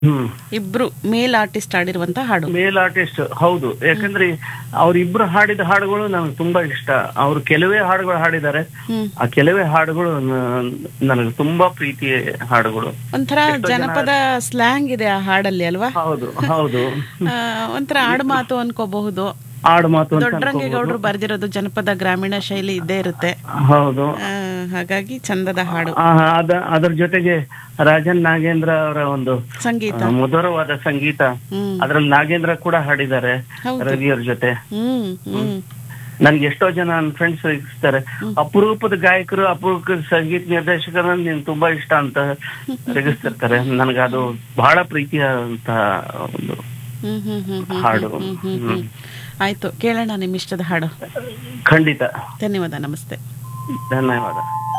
ಹ್ಮ್ ಇಬ್ರು ಮೇಲ್ ಆರ್ಟಿಸ್ಟ್ ಆಡಿರುವಂತ ಹಾಡು ಮೇಲ್ ಆರ್ಟಿಸ್ಟ್ ಹೌದು ಯಾಕಂದ್ರೆ ಅವ್ರಿಬ್ರು ಹಾಡಿದ ಹಾಡುಗಳು ನನಗೆ ತುಂಬಾ ಇಷ್ಟ ಅವ್ರು ಕೆಲವೇ ಹಾಡುಗಳು ಹಾಡಿದ್ದಾರೆ ಹ್ಮ್ ಆ ಕೆಲವೇ ಹಾಡುಗಳು ನ- ನನಗೆ ತುಂಬಾ ಪ್ರೀತಿಯ ಹಾಡುಗಳು ಒಂಥರ ಜನಪದ ಸ್ಲ್ಯಾಂಗ್ ಇದೆ ಆ ಹಾಡಲ್ಲಿ ಅಲ್ವಾ ಹೌದು ಹೌದು ಆ, ಒಂಥರ ಆಡು ಮಾತು ಅನ್ಕೋಬಹುದು ಆಡು ಮಾತು ಅಂತ ದೊಡ್ಡರಂಗೇಗೌಡರು ಬರ್ದಿರೋದು ಜನಪದ ಗ್ರಾಮೀಣ ಶೈಲಿ ಇದ್ದೇ ಇರುತ್ತೆ ಹೌದು ಆ, ಹಾಗಾಗಿ ಚಂದದ ಹಾಡು ಆ, ಅದ ಅದ್ರ ಜೊತೆಗೆ ರಾಜನ್ ನಾಗೇಂದ್ರ ಅವರ ಒಂದು ಸಂಗೀತ ಆ, ಮಧುರವಾದ ಸಂಗೀತ ಹ್ಮ್ ಅದ್ರಲ್ಲಿ ನಾಗೇಂದ್ರ ಕೂಡ ಹಾಡಿದ್ದಾರೆ ಹೌದು. ರವಿಯವ್ರ ಜೊತೆ ಹ್ಮ್ ಹ್ಮ್ ನನ್ಗೆ ಎಷ್ಟೋ ಜನ ನನ್ನ ಫ್ರೆಂಡ್ಸ್ ಇರ್ತಾರೆ ಅಪರೂಪದ ಗಾಯಕರು ಅಪರೂಪದ ಸಂಗೀತ ನಿರ್ದೇಶಕರ ನೀನ್ ತುಂಬಾ ಇಷ್ಟ ಅಂತ ರೇಗಿಸ್ತಿರ್ತಾರೆ ನನಗೆ ಅದು ಬಹಳ ಪ್ರೀತಿಯಾದಂತ ಒಂದು ಹ್ಮ್ ಹ್ಮ್ ಹ್ಮ್ ಹ್ಮ್ ಹಾಡು ಹ್ಮ್ ಹ್ಮ್ ಹ್ಮ್ ಆಯ್ತು ಕೇಳೋಣ ನಿಮ್ಮ ಇಷ್ಟದ ಹಾಡು ಖಂಡಿತ ಧನ್ಯವಾದ ನಮಸ್ತೆ ಧನ್ಯವಾದ